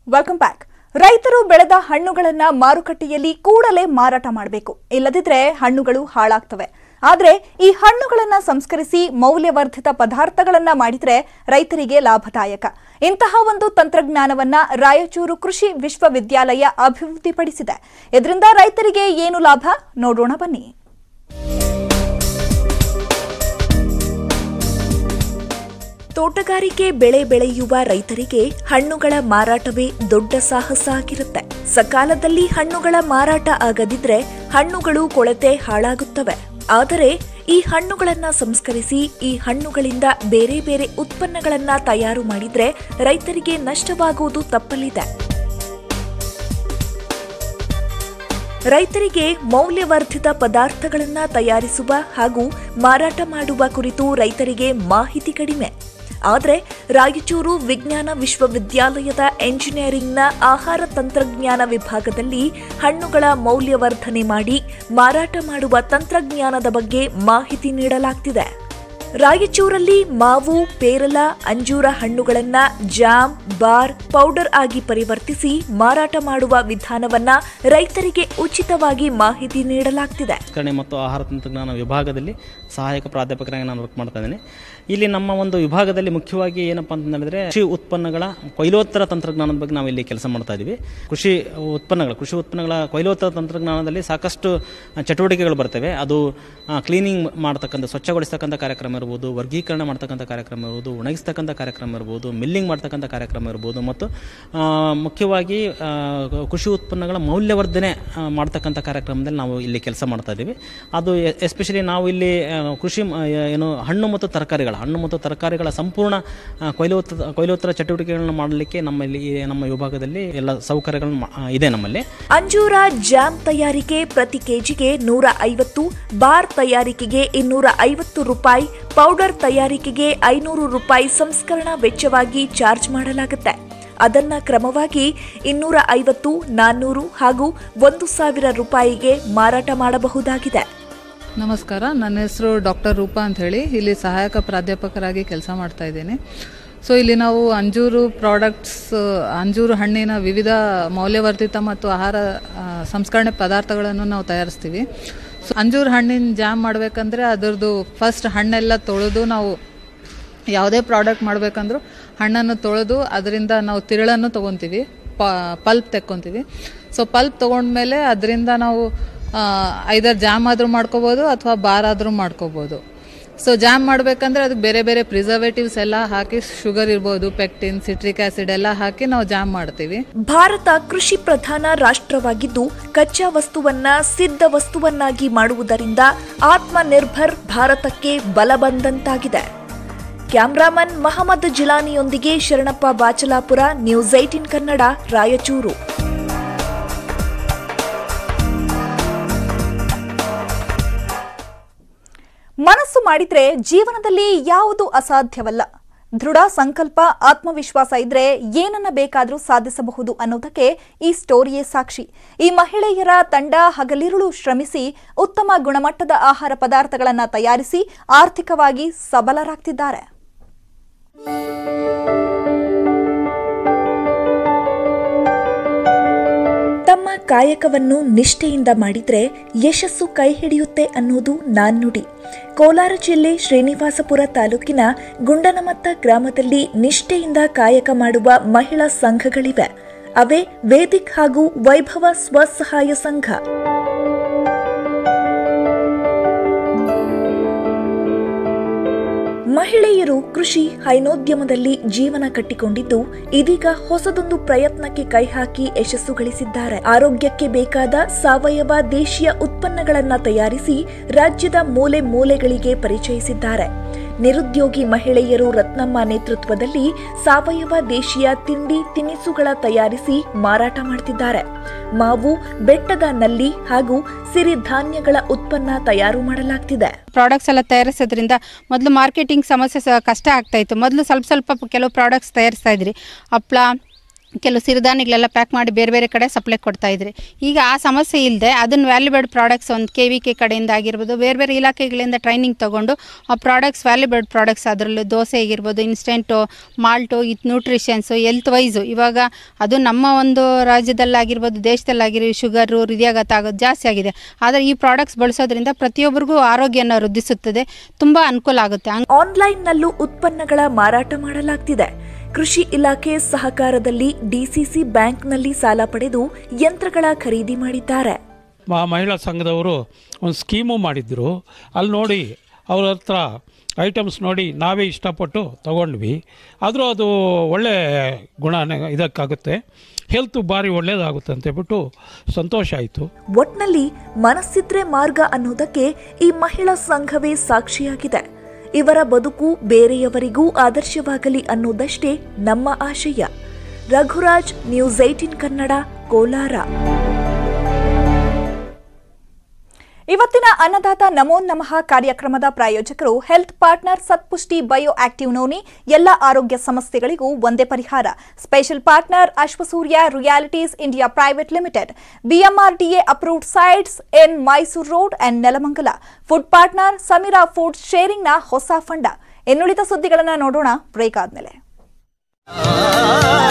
welcome back ರೈತರು ಬೆಳೆದ ಹಣ್ಣುಗಳನ್ನ ಮಾರುಕಟ್ಟೆಯಲ್ಲಿ ಕೂಡಲೇ ಮಾರಾಟ ಮಾಡಬೇಕು ಇಲ್ಲದಿದ್ರೆ ಹಣ್ಣುಗಳು ಹಾಳಾಗ್ತವೆ ಆದ್ರೆ ಈ ಹಣ್ಣುಗಳನ್ನ ಸಂಸ್ಕರಿಸಿ ಮೌಲ್ಯವರ್ಧಿತ ಪದಾರ್ಥಗಳನ್ನ ಮಾಡಿದ್ರೆ ರೈತರಿಗೆ ಲಾಭದಾಯಕ ಇಂತಹ ಒಂದು ತಂತ್ರಜ್ಞಾನವನ್ನ ರಾಯಚೂರು ಕೃಷಿ ವಿಶ್ವವಿದ್ಯಾಲಯ ಅಭಿವೃದ್ಧಿಪಡಿಸಿದೆ ಇದರಿಂದ ರೈತರಿಗೆ ಏನು ಲಾಭ ನೋಡೋಣ ಬನ್ನಿ ತೋಟಗಾರಿಕೆ ಬೆಳೆ ಬೆಳೆಯುವ ರೈತರಿಗೆ ಹಣ್ಣುಗಳ ಮಾರಾಟವೇ ದೊಡ್ಡ ಸಾಹಸ ಆಗಿರುತ್ತೆ ಸಕಾಲದಲ್ಲಿ ಹಣ್ಣುಗಳ ಮಾರಾಟ ಆಗದಿದ್ರೆ ಹಣ್ಣುಗಳು ಕೊಳೆತೆ ಹಾಳಾಗುತ್ತವೆ ಆದರೆ ಈ ಹಣ್ಣುಗಳನ್ನ ಸಂಸ್ಕರಿಸಿ ಈ ಹಣ್ಣುಗಳಿಂದ ಬೇರೆ ಬೇರೆ ಉತ್ಪನ್ನಗಳನ್ನ ತಯಾರು ಮಾಡಿದ್ರೆ ರೈತರಿಗೆ ನಷ್ಟವಾಗುವುದು ತಪ್ಪಲಿದೆ ರೈತರಿಗೆ ಮೌಲ್ಯವರ್ಧಿತ ಪದಾರ್ಥಗಳನ್ನ ತಯಾರಿಸುವ ಹಾಗೂ ಮಾರಾಟ ಮಾಡುವ ಕುರಿತು ರೈತರಿಗೆ ಮಾಹಿತಿ ಕಡಿಮೆ ಆದರೆ ರಾಯಚೂರು ವಿಜ್ಞಾನ ವಿಶ್ವವಿದ್ಯಾಲಯದ ಎಂಜಿನಿಯರಿಂಗ್ನ ಆಹಾರ ತಂತ್ರಜ್ಞಾನ ವಿಭಾಗದಲ್ಲಿ ಹಣ್ಣುಗಳ ಮೌಲ್ಯವರ್ಧನೆ ಮಾಡಿ ಮಾರಾಟ ಮಾಡುವ ತಂತ್ರಜ್ಞಾನದ ಬಗ್ಗೆ ಮಾಹಿತಿ ನೀಡಲಾಗ್ತಿದೆ ರಾಯಚೂರಲ್ಲಿ ಮಾವು ಪೇರಲ ಅಂಜೂರ ಹಣ್ಣುಗಳನ್ನ ಜಾಮ್ ಬಾರ್ ಪೌಡರ್ ಆಗಿ ಪರಿವರ್ತಿಸಿ ಮಾರಾಟ ಮಾಡುವ ವಿಧಾನವನ್ನ ರೈತರಿಗೆ ಉಚಿತವಾಗಿ ಮಾಹಿತಿ ನೀಡಲಾಗ್ತಿದೆ ಸಂಸ್ಕರಣೆ ಮತ್ತು ಆಹಾರ ತಂತ್ರಜ್ಞಾನ ವಿಭಾಗದಲ್ಲಿ ಸಹಾಯಕ ಪ್ರಾಧ್ಯಾಪಕರಾಗಿ ನಾನು ವರ್ಕ್ ಮಾಡ್ತಾ ಇದ್ದೀನಿ ಇಲ್ಲಿ ನಮ್ಮ ಒಂದು ವಿಭಾಗದಲ್ಲಿ ಮುಖ್ಯವಾಗಿ ಏನಪ್ಪ ಅಂತ ಹೇಳಿದ್ರೆ ಕೃಷಿ ಉತ್ಪನ್ನಗಳ ಕೊಯ್ಲೋತ್ತರ ತಂತ್ರಜ್ಞಾನದ ಬಗ್ಗೆ ನಾವು ಇಲ್ಲಿ ಕೆಲಸ ಮಾಡ್ತಾ ಇದ್ದೀವಿ ಕೃಷಿ ಉತ್ಪನ್ನಗಳು ಕೃಷಿ ಉತ್ಪನ್ನಗಳ ಕೊಯ್ಲೋತ್ತರ ತಂತ್ರಜ್ಞಾನದಲ್ಲಿ ಸಾಕಷ್ಟು ಚಟುವಟಿಕೆಗಳು ಬರ್ತವೆ ಅದು ಕ್ಲೀನಿಂಗ್ ಮಾಡ್ತಕ್ಕಂಥ ಸ್ವಚ್ಛಗೊಳಿಸ್ತಕ್ಕಂಥ ಕಾರ್ಯಕ್ರಮ ಇರ್ಬೋದು ವರ್ಗೀಕರಣ ಮಾಡ್ತಕ್ಕಂಥ ಕಾರ್ಯಕ್ರಮ ಇರ್ಬೋದು ಒಣಗಿಸ್ತಕ್ಕಂಥ ಕಾರ್ಯಕ್ರಮ ಇರ್ಬೋದು ಮಿಲ್ಲಿಂಗ್ ಮಾಡ್ತಕ್ಕಂಥ ಕಾರ್ಯಕ್ರಮ ಇರ್ಬೋದು ಮತ್ತು ಆ, ಮುಖ್ಯವಾಗಿ ಆ, ಕೃಷಿ ಉತ್ಪನ್ನಗಳ ಮೌಲ್ಯವರ್ಧನೆ ಆ, ಮಾಡ್ತಕ್ಕಂಥ ಕಾರ್ಯಕ್ರಮದಲ್ಲಿ ನಾವು ಇಲ್ಲಿ ಕೆಲಸ ಮಾಡ್ತಾ ಇದ್ದೀವಿ ಅದು ಎಸ್ಪೆಷಲಿ ನಾವು ಇಲ್ಲಿ ಆ, ಕೃಷಿ ಮ- ಏನು ಹಣ್ಣು ಮತ್ತು ತರಕಾರಿಗಳ ಹಣ್ಣು ಮತ್ತು ತರಕಾರಿಗಳ ಸಂಪೂರ್ಣ ಆ, ಕೊಯ್ಲೋತ್ತರ ಕೊಯ್ಲೋತ್ತರ ಚಟುವಟಿಕೆಗಳನ್ನು ಮಾಡಲಿಕ್ಕೆ ನಮ್ಮಲ್ಲಿ ಈ ನಮ್ಮ ವಿಭಾಗದಲ್ಲಿ ಎಲ್ಲ ಸೌಕರ್ಯಗಳು ಇದೆ ನಮ್ಮಲ್ಲಿ ಅಂಜೂರ ಜಾಮ್ ತಯಾರಿಕೆ ಪ್ರತಿ ಕೆಜಿಗೆ ನೂರ ಐವತ್ತು ಬಾರ್ ತಯಾರಿಕೆಗೆ ಇನ್ನೂರ ಐವತ್ತು ರೂಪಾಯಿ ಪೌಡರ್ ತಯಾರಿಕೆಗೆ ಐನೂರು ರೂಪಾಯಿ ಸಂಸ್ಕರಣಾ ವೆಚ್ಚವಾಗಿ ಚಾರ್ಜ್ ಮಾಡಲಾಗುತ್ತೆ ಅದನ್ನ ಕ್ರಮವಾಗಿ ಇನ್ನೂರ ಐವತ್ತು ನಾನ್ನೂರು ಹಾಗೂ ಒಂದು ಸಾವಿರ ರೂಪಾಯಿಗೆ ಮಾರಾಟ ಮಾಡಬಹುದಾಗಿದೆ ನಮಸ್ಕಾರ ನನ್ನ ಹೆಸರು ಡಾಕ್ಟರ್ ರೂಪಾ ಅಂತ ಹೇಳಿ ಇಲ್ಲಿ ಸಹಾಯಕ ಪ್ರಾಧ್ಯಾಪಕರಾಗಿ ಕೆಲಸ ಮಾಡ್ತಾ ಇದ್ದೀನಿ ಸೊ ಇಲ್ಲಿ ನಾವು ಅಂಜೂರು ಪ್ರಾಡಕ್ಟ್ಸ್ ಅಂಜೂರು ಹಣ್ಣಿನ ವಿವಿಧ ಮೌಲ್ಯವರ್ಧಿತ ಮತ್ತು ಆಹಾರ ಆ, ಸಂಸ್ಕರಣೆ ಪದಾರ್ಥಗಳನ್ನು ನಾವು ತಯಾರಿಸ್ತೀವಿ ಸೊ ಅಂಜೂರು ಹಣ್ಣಿನ ಜಾಮ್ ಮಾಡಬೇಕಂದ್ರೆ ಅದರದ್ದು ಫಸ್ಟ್ ಹಣ್ಣೆಲ್ಲ ತೊಳೆದು ನಾವು ಯಾವುದೇ ಪ್ರಾಡಕ್ಟ್ ಮಾಡಬೇಕಂದ್ರೂ ಹಣ್ಣನ್ನು ತೊಳೆದು ಅದರಿಂದ ನಾವು ತಿರುಳನ್ನು ತೊಗೊತೀವಿ ಪಲ್ಪ್ ತೆಕ್ಕೊತೀವಿ ಸೊ ಪಲ್ಪ್ ತೊಗೊಂಡ್ಮೇಲೆ ಅದರಿಂದ ನಾವು ಐದರ್ ಜಾಮ್ ಆದರೂ ಮಾಡ್ಕೋಬೋದು ಅಥವಾ ಬಾರ್ ಆದರೂ ಮಾಡ್ಕೋಬೋದು ಸೊ ಜಾಮ್ ಮಾಡಬೇಕಂದ್ರೆ ಅದಕ್ಕೆ ಬೇರೆ ಬೇರೆ ಪ್ರಿಸರ್ವೇಟಿವ್ಸ್ ಎಲ್ಲ ಹಾಕಿ ಶುಗರ್ ಇರ್ಬೋದು ಪೆಕ್ಟಿನ್ ಸಿಟ್ರಿಕ್ ಆ್ಯಸಿಡ್ ಎಲ್ಲ ಹಾಕಿ ನಾವು ಜಾಮ್ ಮಾಡ್ತೀವಿ ಭಾರತ ಕೃಷಿ ಪ್ರಧಾನ ರಾಷ್ಟ್ರವಾಗಿದ್ದು ಕಚ್ಚಾ ವಸ್ತುವನ್ನ ಸಿದ್ಧ ವಸ್ತುವನ್ನಾಗಿ ಮಾಡುವುದರಿಂದ ಆತ್ಮನಿರ್ಭರ್ ಭಾರತಕ್ಕೆ ಬಲ ಬಂದಂತಾಗಿದೆ ಕ್ಯಾಮ್ರಾಮನ್ ಮಹಮ್ಮದ್ ಜಿಲಾನಿಯೊಂದಿಗೆ ಶರಣಪ್ಪ ಬಾಚಲಾಪುರ ನ್ಯೂಸ್ ಏಟಿನ್ ಕನ್ನಡ ರಾಯಚೂರು ಮನಸ್ಸು ಮಾಡಿದ್ರೆ ಜೀವನದಲ್ಲಿ ಯಾವುದು ಅಸಾಧ್ಯವಲ್ಲ ದೃಢ ಸಂಕಲ್ಪ ಆತ್ಮವಿಶ್ವಾಸ ಇದ್ರೆ ಏನನ್ನ ಬೇಕಾದರೂ ಸಾಧಿಸಬಹುದು ಅನ್ನೋದಕ್ಕೆ ಈ ಸ್ಟೋರಿಯೇ ಸಾಕ್ಷಿ ಈ ಮಹಿಳೆಯರ ತಂಡ ಹಗಲಿರುಳು ಶ್ರಮಿಸಿ ಉತ್ತಮ ಗುಣಮಟ್ಟದ ಆಹಾರ ಪದಾರ್ಥಗಳನ್ನು ತಯಾರಿಸಿ ಆರ್ಥಿಕವಾಗಿ ಸಬಲರಾಗ್ತಿದ್ದಾರೆ ತಮ್ಮ ಕಾಯಕವನ್ನು ನಿಷ್ಠೆಯಿಂದ ಮಾಡಿದ್ರೆ ಯಶಸ್ಸು ಕೈ ಹಿಡಿಯುತ್ತೆ ಅನ್ನೋದು ನಾಣ್ಣುಡಿ ಕೋಲಾರ ಜಿಲ್ಲೆ ಶ್ರೀನಿವಾಸಪುರ ತಾಲೂಕಿನ ಗುಂಡನಮತ್ತ ಗ್ರಾಮದಲ್ಲಿ ನಿಷ್ಠೆಯಿಂದ ಕಾಯಕ ಮಾಡುವ ಮಹಿಳಾ ಸಂಘಗಳಿವೆ ಅವೇ ವೇದಿಕ್ ಹಾಗೂ ವೈಭವ ಸ್ವಸಹಾಯ ಸಂಘ ಮಹಿಳೆಯರು ಕೃಷಿ ಹೈನೋದ್ಯಮದಲ್ಲಿ ಜೀವನ ಕಟ್ಟಿಕೊಂಡಿದ್ದು ಇದೀಗ ಹೊಸದೊಂದು ಪ್ರಯತ್ನಕ್ಕೆ ಕೈ ಹಾಕಿ ಯಶಸ್ಸು ಗಳಿಸಿದ್ದಾರೆ ಆರೋಗ್ಯಕ್ಕೆ ಬೇಕಾದ ಸಾವಯವ ದೇಶೀಯ ಉತ್ಪನ್ನಗಳನ್ನ ತಯಾರಿಸಿ ರಾಜ್ಯದ ಮೂಲೆ ಮೂಲೆಗಳಿಗೆ ಪರಿಚಯಿಸಿದ್ದಾರೆ ನಿರುದ್ಯೋಗಿ ಮಹಿಳೆಯರು ರತ್ನಮ್ಮ ನೇತೃತ್ವದಲ್ಲಿ ಸಾವಯವ ದೇಶೀಯ ತಿಂಡಿ ತಿನಿಸುಗಳ ತಯಾರಿಸಿ ಮಾರಾಟ ಮಾಡ್ತಿದ್ದಾರೆ ಮಾವು ಬೆಟ್ಟದ ನಲ್ಲಿ ಹಾಗೂ ಸಿರಿಧಾನ್ಯಗಳ ಉತ್ಪನ್ನ ತಯಾರು ಮಾಡಲಾಗ್ತಿದೆ ಪ್ರಾಡಕ್ಟ್ಸ್ ಎಲ್ಲ ತಯಾರಿಸೋದ್ರಿಂದ ಮೊದಲು ಮಾರ್ಕೆಟಿಂಗ್ ಸಮಸ್ಯೆ ಸ ಕಷ್ಟ ಆಗ್ತಾ ಇತ್ತು ಮೊದಲು ಸ್ವಲ್ಪ ಸ್ವಲ್ಪ ಪ- ಕೆಲವು ಪ್ರಾಡಕ್ಟ್ಸ್ ತಯಾರಿಸ್ತಾ ಇದ್ರಿ ಹಪ್ಳ ಕೆಲವು ಸಿರಿಧಾನ್ಯಗಳೆಲ್ಲ ಪ್ಯಾಕ್ ಮಾಡಿ ಬೇರೆ ಬೇರೆ ಕಡೆ ಸಪ್ಲೈ ಕೊಡ್ತಾ ಇದ್ರಿ ಈಗ ಆ ಸಮಸ್ಯೆ ಇಲ್ಲದೆ ಅದನ್ನು ವ್ಯಾಲ್ಯೂಬೆಡ್ ಪ್ರಾಡಕ್ಟ್ಸ್ ಒಂದು ಕೆ ವಿ ಕೆ ಕಡೆಯಿಂದ ಆಗಿರ್ಬೋದು ಬೇರೆ ಬೇರೆ ಇಲಾಖೆಗಳಿಂದ ಟ್ರೈನಿಂಗ್ ತೊಗೊಂಡು ಆ ಪ್ರಾಡಕ್ಟ್ಸ್ ವ್ಯಾಲ್ಯೂಬೆಡ್ ಪ್ರಾಡಕ್ಟ್ಸ್ ಅದರಲ್ಲೂ ದೋಸೆ ಆಗಿರ್ಬೋದು ಇನ್ಸ್ಟೆಂಟು ಮಾಲ್ಟು ಇದು ನ್ಯೂಟ್ರಿಷನ್ಸು ಎಲ್ತ್ ವೈಸು ಇವಾಗ ಅದು ನಮ್ಮ ಒಂದು ರಾಜ್ಯದಲ್ಲಾಗಿರ್ಬೋದು ದೇಶದಲ್ಲಾಗಿರೋ ಶುಗರು ಹೃದಯಾಘಾತ ಆಗೋದು ಜಾಸ್ತಿ ಆಗಿದೆ ಆದರೆ ಈ ಪ್ರಾಡಕ್ಟ್ಸ್ ಬಳಸೋದ್ರಿಂದ ಪ್ರತಿಯೊಬ್ಬರಿಗೂ ಆರೋಗ್ಯನ ವೃದ್ಧಿಸುತ್ತದೆ ತುಂಬ ಅನುಕೂಲ ಆಗುತ್ತೆ ಹಂಗ್- ಆನ್ಲೈನ್ನಲ್ಲೂ ಉತ್ಪನ್ನಗಳ ಮಾರಾಟ ಮಾಡಲಾಗ್ತಿದೆ ಕೃಷಿ ಇಲಾಖೆ ಸಹಕಾರದಲ್ಲಿ ಡಿಸಿಸಿ ಬ್ಯಾಂಕ್ನಲ್ಲಿ ಸಾಲ ಪಡೆದು ಯಂತ್ರಗಳ ಖರೀದಿ ಮಾಡಿದ್ದಾರೆ ಮ- ಮಹಿಳಾ ಸಂಘದವರು ಒಂದು ಸ್ಕೀಮು ಮಾಡಿದ್ರು ಅಲ್ಲಿ ನೋಡಿ ಅವ್ರ ಹತ್ರ ಐಟಮ್ಸ್ ನೋಡಿ ನಾವೇ ಇಷ್ಟಪಟ್ಟು ತಗೊಂಡ್ವಿ ಆದರೂ ಅದು ಒಳ್ಳೆ ಗುಣ ಇದಕ್ಕಾಗುತ್ತೆ ಹೆಲ್ತ್ ಭಾರಿ ಒಳ್ಳೆಯದಾಗುತ್ತೆ ಅಂತೇಳ್ಬಿಟ್ಟು ಸಂತೋಷ ಆಯಿತು ಒಟ್ನಲ್ಲಿ ಮನಸ್ಸಿದ್ರೆ ಮಾರ್ಗ ಅನ್ನೋದಕ್ಕೆ ಈ ಮಹಿಳಾ ಸಂಘವೇ ಸಾಕ್ಷಿಯಾಗಿದೆ ಇವರ ಬದುಕು ಬೇರೆಯವರಿಗೂ ಆದರ್ಶವಾಗಲಿ ಅನ್ನೋದಷ್ಟೇ ನಮ್ಮ ಆಶಯ ರಘುರಾಜ್ ನ್ಯೂಸ್ ಏಟಿನ್ ಕನ್ನಡ ಕೋಲಾರ ಇವತ್ತಿನ ಅನ್ನದಾತ ನಮೋ ನಮಃ ಕಾರ್ಯಕ್ರಮದ ಪ್ರಾಯೋಜಕರು health partner Satpushti bio active noni ಎಲ್ಲ ಆರೋಗ್ಯ ಸಮಸ್ಯೆಗಳಿಗೂ ಒಂದೇ ಪರಿಹಾರ special partner Ashwasurya realities India private limited BMRDA approved sites in Mysuru road and Nelamangala food partner Sameera food ಶೇರಿಂಗ್ನ ಹೊಸ ಫಂಡ ಇನ್ನುಳಿದ ಸುದ್ದಿಗಳನ್ನು ನೋಡೋಣ ಬ್ರೇಕ್ ಆದ್ಮೇಲೆ ಆ